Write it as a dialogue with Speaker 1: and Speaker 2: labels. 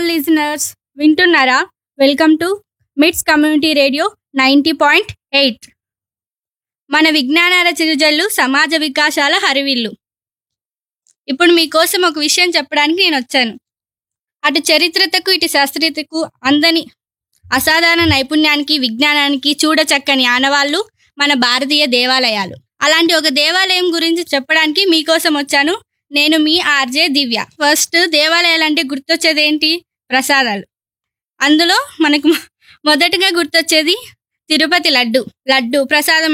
Speaker 1: listeners వింటున్నారా welcome to MITS community radio ninety point eight మన విజ్ఞానాల చిరుజల్లు సమాజ వికాసాల హరివిల్లు ఇప్పుడు మీకోసం ఒక విషయం చెప్పడానికి నేను వచ్చాను అటు చరిత్రతకు ఇటు శాస్త్రీయతకు అందని అసాధారణ నైపుణ్యానికి విజ్ఞానానికి చూడచక్కని ఆనవాళ్ళు మన భారతీయ దేవాలయాలు అలాంటి ఒక దేవాలయం గురించి చెప్పడానికి మీకోసం వచ్చాను నేను మీ ఆర్జే దివ్య ఫస్ట్ దేవాలయాలు అంటే గుర్తొచ్చేది ఏంటి ప్రసాదాలు అందులో మనకు మొ- మొదటగా గుర్తొచ్చేది తిరుపతి లడ్డు లడ్డు ప్రసాదం